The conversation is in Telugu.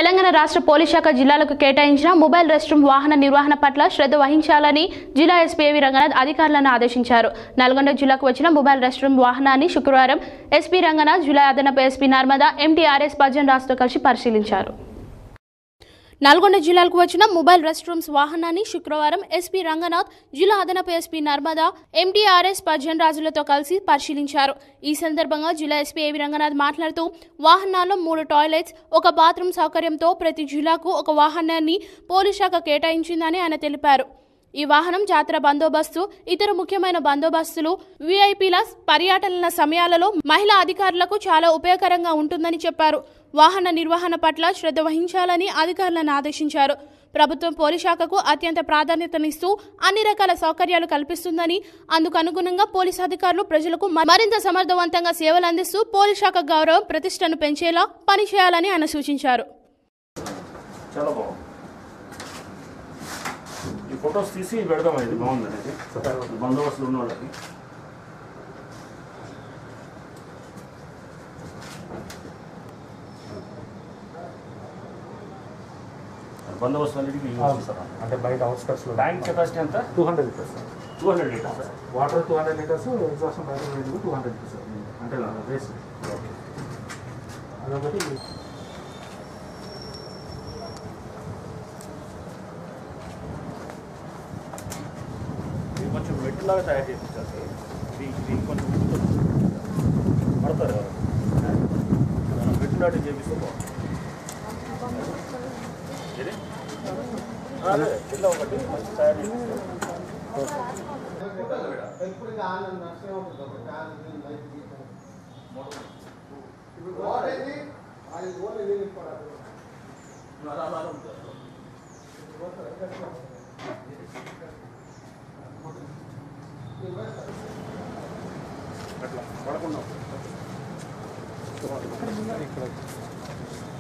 తెలంగాణ రాష్ట్ర పోలీస్ శాఖ జిల్లాలకు కేటాయించిన మొబైల్ రెస్ట్ రూమ్ వాహన నిర్వహణ పట్ల శ్రద్ధ వహించాలని జిల్లా ఎస్పీ ఏవి రంగనాథ్ అధికారులను ఆదేశించారు నల్గొండ జిల్లాకు వచ్చిన మొబైల్ రెస్ట్ రూమ్ వాహనాన్ని శుక్రవారం ఎస్పీ రంగనాథ్ జిల్లా అదనపు ఎస్పీ నర్మదా ఎంటీఆర్ఎస్ భజన్ రాజ్తో కలిసి పరిశీలించారు నల్గొండ జిల్లాకు వచ్చిన మొబైల్ రెస్ట్ రూమ్స్ వాహనాన్ని శుక్రవారం ఎస్పీ రంగనాథ్ జిల్లా అదనపు ఎస్పీ నర్మదా ఎంటీఆర్ఎస్ పర్జన్ రాజులతో కలిసి పరిశీలించారు ఈ సందర్భంగా జిల్లా ఎస్పీ ఏవి రంగనాథ్ మాట్లాడుతూ వాహనాల్లో మూడు టాయిలెట్స్ ఒక బాత్రూమ్ సౌకర్యంతో ప్రతి జిల్లాకు ఒక వాహనాన్ని పోలీస్ శాఖ కేటాయించిందని ఆయన తెలిపారు ఈ వాహనం జాతర బందోబస్తు ఇతర ముఖ్యమైన బందోబస్తులు వీఐపీల పర్యటనల సమయాలలో మహిళా అధికారులకు చాలా ఉపయోగకరంగా ఉంటుందని చెప్పారు వాహన నిర్వహణ పట్ల శ్రద్ధ వహించాలని అధికారులను ఆదేశించారు ప్రభుత్వం పోలీస్ శాఖకు అత్యంత ప్రాధాన్యతనిస్తూ అన్ని రకాల సౌకర్యాలు కల్పిస్తుందని అందుకు అనుగుణంగా పోలీస్ అధికారులు ప్రజలకు మ- మరింత సమర్థవంతంగా సేవలు అందిస్తూ పోలీస్ శాఖ గౌరవం ప్రతిష్టను పెంచేలా పనిచేయాలని ఆయన సూచించారు చాలా బాగుంది ఈ ఫొటోస్ తీసి పెడదాం ఇది బాగుంది అనేది బందోబస్తులు ఉన్న వాళ్ళకి బందోబస్తు అన్నిటికీ యూజ్ చేస్తారా అంటే బయట అవుట్స్కట్స్ లో ట్యాంక్ కెపాసిటీ ఎంత two hundred litres two hundred litres water two hundred litres exhaust బయట వేడి టూ హండ్రెడ్ లీటర్స్ అంటే వేస్ట్ అదొకటి ఇది కొంచెం మెట్టులాగా తయారు చేయించాలి ఇది ఇది కొంచెం పడతారు కదా మనం మెట్టులాంటివి చేపిస్తే బాగుంటుంది ఏది? ఆ, అదే ఇట్లా ఒకటి మంచి తయారు చేపిస్తే అలా అలా ఉంటుంది అట్లా పడకుండా ఇక్కడ